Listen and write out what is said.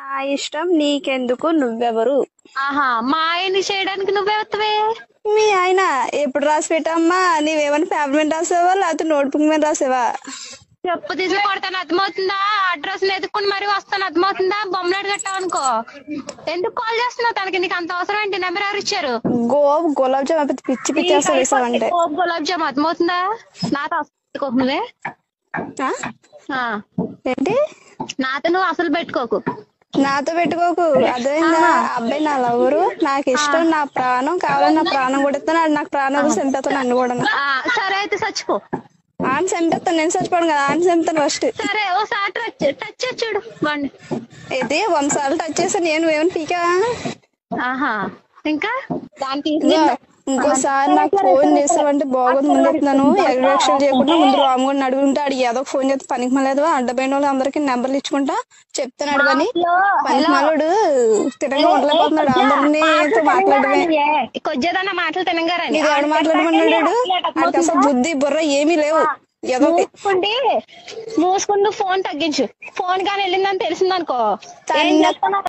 నా ఇష్టం నీకెందుకు నువ్వెవరు ఆహా మా ఆయన్ని చేయడానికి నువ్వే వత్తవే మీ ఆయన ఎప్పుడు రాసి పెట్టమ్మా నీవేమైనా పేపర్ మీద రాసావా లేకపోతే నోట్బుక్ మీద రాసావా చెప్పు తీసి కొడతాను అర్థమవుతుందా అడ్రస్ ఎదుక్కుని మరి వస్తాను అర్థమవుతుందా బొమ్మలాడు కట్టావు అనుకో ఎందుకు కాల్ చేస్తున్నావు తనకి నీకు అంత అవసరం ఏంటి నెంబర్ ఎవరు ఇచ్చారు గో గులాబ్ జామ్ అయిపోతే పిచ్చి పిచ్చి అసలు వేసావంటే ఓ గులాబ్ జామ్ అర్థమవుతుందా నాతో అసలు పెట్టుకోకు నువ్వే ఆ? ఆ, ఏంటి నాతో నువ్వు అసలు పెట్టుకోకు నాతో పెట్టుకోకు అర్థమైందా అబ్బాయి నా లవరు నాకు ఇష్టం నా ప్రాణం కావాలని నా ప్రాణం కూడా ఇస్తాను ఆడు నాకు ప్రాణం కూడా చంపేస్తాను నన్ను కూడా ఆ, సరే అయితే చచ్చిపో ఆన్ చంపేస్తాను నేను చచ్చిపోను కదా ఆన్ చంపుతాను ఫస్ట్ సరే ఓసారి టచ్ టచ్ చేసి చూడు వాడిని ఇది వంద సార్లు టచ్ చేసి నేను ఏమైనా పీకా ఆహా ఇంకా దానికి ఇదిగో, ఇంకోసారి నాకు ఫోన్ చేసావంటే బాగోదు ముందు చెప్తున్నాను ఎగ్రాక్షన్ చేయకుండా ముందు రామ్ కూడా అడుగుంటే అడిగి ఏదో ఒక ఫోన్ చేస్తే పనికి మళ్ళీ అడ్డపోయిన వాళ్ళు అందరికి నెంబర్లు ఇచ్చుకుంటా చెప్తాను అడగని పనికి మళ్ళోడు తిరంగా ఉండలేకపోతున్నాడు అందరినీ మాట్లాడమే కొద్దిదన్న మాటలు తినగారని నీకు ఎవడు మాట్లాడమన్నాడు వాడికి అసలు బుద్ధి బుర్ర ఏమీ లేవు ఏదో ఒకటి. మూసుకుండి మూసుకుంటూ ఫోన్ తగ్గించు ఫోన్ కానీ వెళ్ళిందని తెలిసిందనుకో ఏం తన్న- చేస్తానో